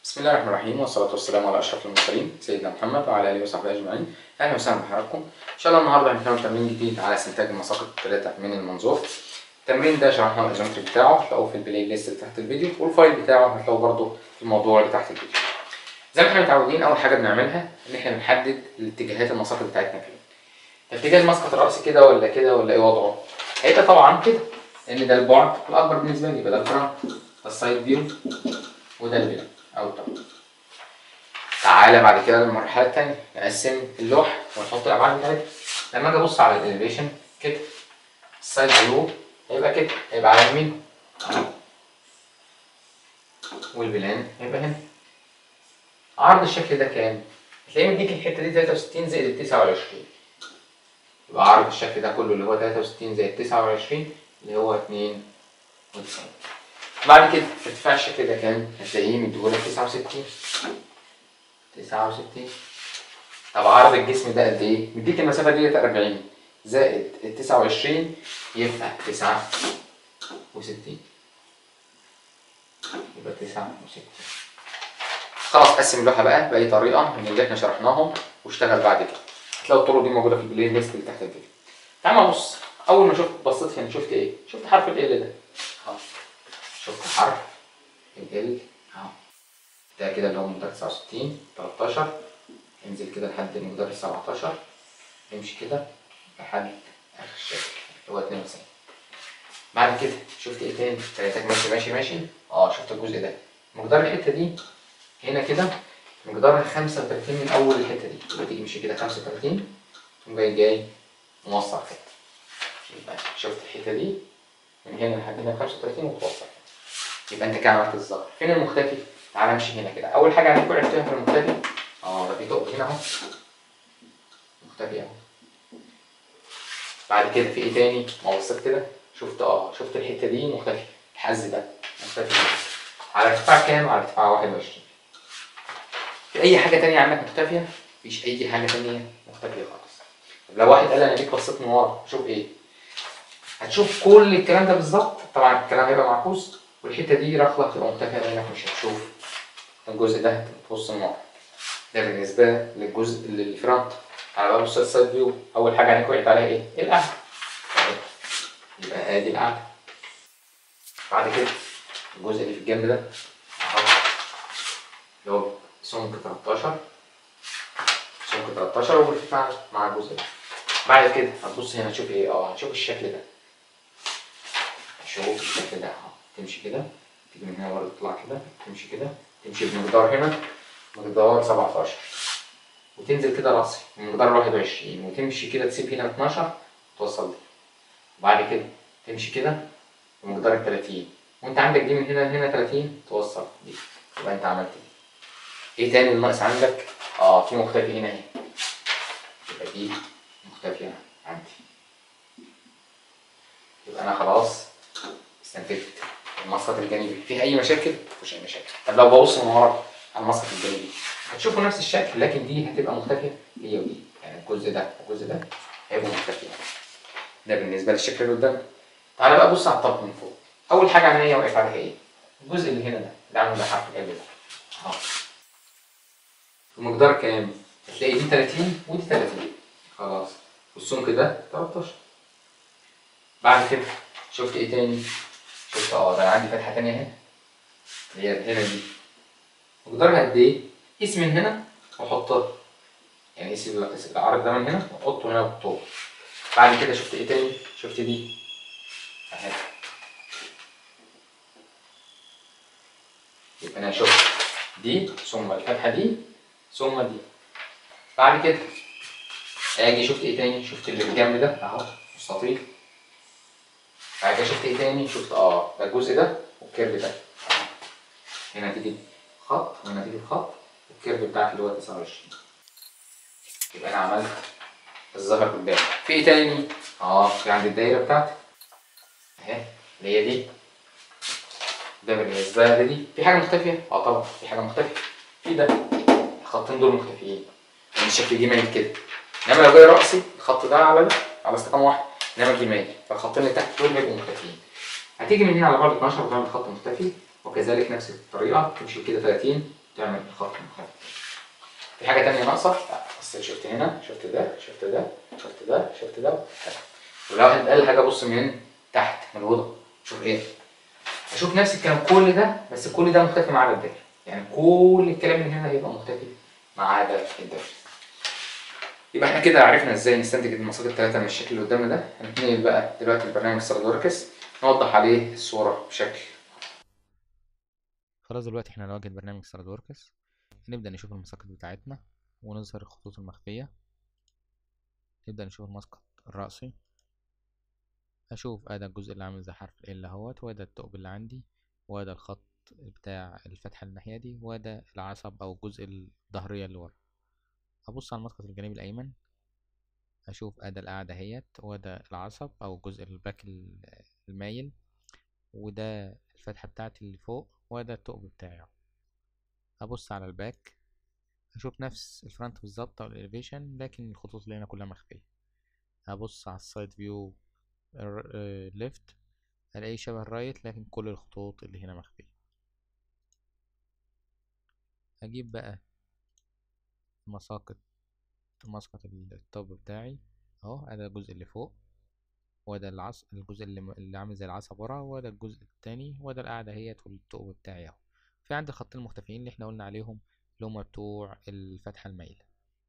بسم الله الرحمن الرحيم والصلاة والسلام على أشرف المرسلين سيدنا محمد وعلى آله وصحبه أجمعين أهلا وسهلا بحضراتكم إن شاء الله النهاردة هنكمل تمرين جديد على استنتاج المساقط الثلاثة من المنظور التمرين ده شرحنا الايزومتري بتاعه هتلاقوه في البلاي ليست اللي تحت الفيديو والفايل بتاعه هتلاقوه برضه في الموضوع اللي تحت الفيديو زي ما احنا متعودين أول حاجة بنعملها إن احنا بنحدد الاتجاهات المساقط بتاعتنا فين اتجاه المسقط الرأسي كده ولا كده ولا إيه وضعه هيبقى طبعا كده لأن ده البعد الأكبر بالنسبة لي يبقى ده الفرونت ده السايد فيو وده البيلن أو التوب تعالى بعد كده للمرحلة التانية نقسم اللوح ونحط الأبعاد بتاعتها لما أجي أبص على الإليفيشن كده السايد فيو هيبقى كده هيبقى على اليمين والبلان هيبقى هنا عرض الشكل ده كام؟ هتلاقيه مديك الحتة دي 63 زائد 29 يبقى عرض الشكل ده كله اللي هو 63 زائد 29 اللي هو 92 بعد كده ارتفاع الشكل ده كام؟ هتلاقيه مديهولك 69 69 طب عرض الجسم ده قد ايه؟ مديك المسافة ديت 40 زائد ال 29 يبقى 69 يبقى 69 خلاص قسم اللوحة بقى بأي طريقة من اللي احنا شرحناهم واشتغل بعد كده هتلاقوا الطرق دي موجودة في البلاي ليست اللي تحت الفيديو تعال بص أول ما شفت بصيت هنا شفت ايه؟ شفت حرف ال ده اهو شفت حرف ال اهو ده كده اللي هو مقدار 69 13 انزل كده لحد المقدار 17 امشي كده لحد اخر الشكل اللي هو 92 بعد كده شفت ايه تاني؟ تلاتك ماشي ماشي ماشي اه شفت الجزء ده مقدار الحته دي هنا كده مقدارها 35 من اول الحته دي يبقى تيجي مشي كده 35 تقوم جاي جاي موصل كده يبقى شفت الحته دي من هنا لحد هنا 35 وتوصل يبقى انت كده عملت الظهر فين المختفي؟ تعالى امشي هنا كده اول حاجه هنكون عرفتها في المختفي اه ده في ثقب هنا اهو مختفي اهو بعد كده في ايه تاني؟ ما بصيت كده شفت اه شفت الحته دي مختفي الحز ده مختفي على ارتفاع كام؟ على ارتفاع 21 في اي حاجه تانية عندك مختفيه؟ مفيش اي حاجه تانية مختفيه خالص طب لو واحد قال انا جيت بصيت من ورا شوف ايه؟ هتشوف كل الكلام ده بالظبط طبعا الكلام هيبقى معكوس والحته دي رخله هتبقى مختفيه لانك مش هتشوف الجزء ده تبص من ورا ده بالنسبه للجزء للفرونت على بقى بص السايد فيو اول حاجه هنكويت عليها ايه؟ القعده أهي. يبقى ادي القعده بعد كده الجزء اللي في الجنب ده اهو اللي هو سمك 13 سمك 13 وارتفاع مع الجزء ده بعد كده هتبص هنا تشوف ايه؟ اه هتشوف الشكل ده شوف الشكل ده اهو تمشي كده تيجي من هنا برضه تطلع كده تمشي كده تمشي بمقدار هنا مقدار 17 وتنزل كده راسي بمقدار 21 وتمشي كده تسيب هنا 12 توصل دي وبعد كده تمشي كده بمقدار ال 30 وانت عندك دي من هنا لهنا 30 توصل دي يبقى انت عملت دي ايه تاني اللي ناقص عندك؟ اه في مختفي هنا اهي يبقى دي مختفية عندي يبقى انا خلاص استنتجت المسقط الجانبي فيه اي مشاكل؟ مفيش اي مشاكل طب لو ببص من ورا على المسقط الجانبي هتشوفوا نفس الشكل لكن دي هتبقى مختفية هي ودي يعني الجزء ده والجزء ده هيبقوا مختفيين ده بالنسبة للشكل اللي قدامنا تعالى بقى بص على الطب من فوق اول حاجة عينيا واقف عليها ايه؟ الجزء اللي هنا ده اللي عامل زي حرف ال ده اهو المقدار كام؟ هتلاقي دي 30 ودي 30 خلاص والسمك ده 13 بعد كده شفت ايه تاني؟ شفت اه ده انا عندي فتحه تانية اهي اللي هي هنا دي مقدارها قد ايه؟ قيس من هنا وحطها يعني قيس ال- قيس العرض ده من هنا وحطه هنا بالطول بعد كده شفت ايه تاني؟ شفت دي اهي يبقى انا شفت دي ثم الفتحه دي ثم دي بعد كده اجي شفت ايه تاني؟ شفت اللي بالجنب ده اهو مستطيل بعد كده شفت ايه تاني؟ شفت اه ده الجزء ده والكيرف ده أهو. هنا تيجي خط وهنا تيجي خط والكيرف بتاعك اللي هو 29 يبقى انا عملت الظهر قدامي في ايه تاني؟ اه في عند الدايره بتاعتي اهي اللي هي دي ده بالنسبه لي دي في حاجه مختفيه؟ اه طبعا في حاجه مختفيه في ده الخطين دول مختفيين يعني الشكل دي مايل كده انما لو جاي راسي الخط ده على ده على استقامه واحده انما دي مايل فالخطين اللي تحت دول هيبقوا مختفيين هتيجي من هنا على بعد 12 وتعمل خط مختفي وكذلك نفس الطريقه تمشي كده 30 تعمل الخط المخالف في حاجه تانية ناقصه لا بس شفت هنا شفت ده شفت ده شفت ده شفت ده ولو واحد قال حاجه بص من تحت من الاوضه شوف ايه هشوف نفس الكلام كل ده بس كل ده مختفي ما عدا الدايره يعني كل الكلام اللي هنا هيبقى مختفي ما عدا الدايره يبقى احنا كده عرفنا ازاي نستنتج المساقط الثلاثه من الشكل اللي قدامنا ده هنتنقل بقى دلوقتي البرنامج سترادوركس نوضح عليه الصوره بشكل خلاص دلوقتي احنا هنواجه برنامج ستراد وركس هنبدأ نشوف المساقط بتاعتنا ونظهر الخطوط المخفية نبدأ نشوف المسقط الرأسي هشوف ادي الجزء اللي عامل زي حرف ال اهوت وده الثقب اللي عندي وده الخط بتاع الفتحة الناحية دي وده العصب او الجزء الظهرية اللي ورا هبص على المسقط الجانبي الايمن هشوف ادي القاعدة اهيت وده العصب او الجزء الباك المايل وده الفتحة بتاعتي اللي فوق وده الثقب بتاعي اهو. هبص على الباك هشوف نفس الفرونت بالظبط او الاليفيشن لكن الخطوط اللي هنا كلها مخفية هبص على السايد فيو ليفت هلاقيه شبه الرايت لكن كل الخطوط اللي هنا مخفية هجيب بقى مساقط مسقط التوب بتاعي اهو ادي الجزء اللي فوق وده العص الجزء اللي, م... اللي عامل زي العصب ورا وده الجزء التاني وده القاعدة اهيت والثقب بتاعي اهو في عندي الخطين المختفيين اللي احنا قلنا عليهم اللي هما بتوع الفتحة المايلة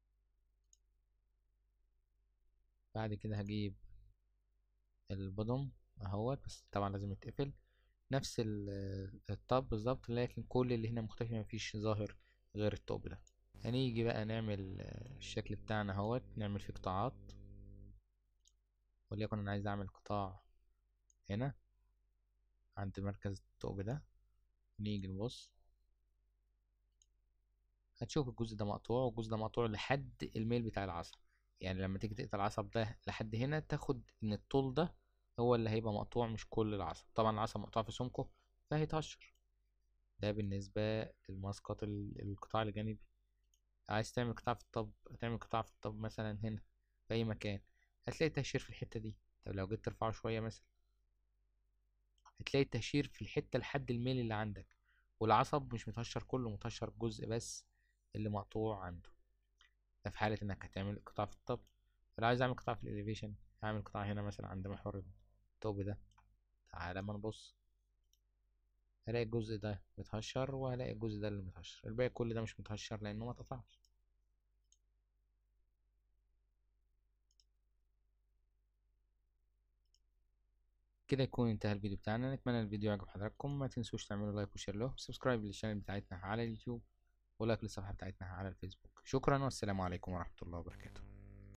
بعد كده هجيب البودم اهوت بس طبعا لازم يتقفل نفس الطب بالظبط لكن كل اللي هنا مختفي مفيش ظاهر غير الطوب ده هنيجي بقى نعمل الشكل بتاعنا اهوت نعمل فيه قطاعات وليكن انا عايز اعمل قطاع هنا عند مركز الثقب ده نيجي نبص هتشوف الجزء ده مقطوع والجزء ده مقطوع لحد الميل بتاع العصب يعني لما تيجي تقطع العصب ده لحد هنا تاخد ان الطول ده هو اللي هيبقى مقطوع مش كل العصب طبعا العصب مقطوع في سمكه فهيتهشر ده بالنسبة للمسقط القطاع الجانبي عايز تعمل قطاع في الطب تعمل قطاع في الطب مثلا هنا في اي مكان هتلاقي تهشير في الحتة دي طب لو جيت ترفعه شوية مثلا هتلاقي التهشير في الحتة لحد الميل اللي عندك والعصب مش متهشر كله متهشر جزء بس اللي مقطوع عنده ده في حالة انك هتعمل قطاع في الطب فلو عايز اعمل قطاع في الاليفيشن هعمل قطاع هنا مثلا عند محور الطوب ده تعالى ما نبص هلاقي الجزء ده متهشر وهلاقي الجزء ده اللي متهشر الباقي كل ده مش متهشر لانه ما اتقطعش كده يكون انتهى الفيديو بتاعنا نتمنى الفيديو يعجب حضراتكم ما تنسوش تعملوا لايك وشير له سبسكرايب للشانل بتاعتنا على اليوتيوب ولايك للصفحة بتاعتنا على الفيسبوك شكرا والسلام عليكم ورحمة الله وبركاته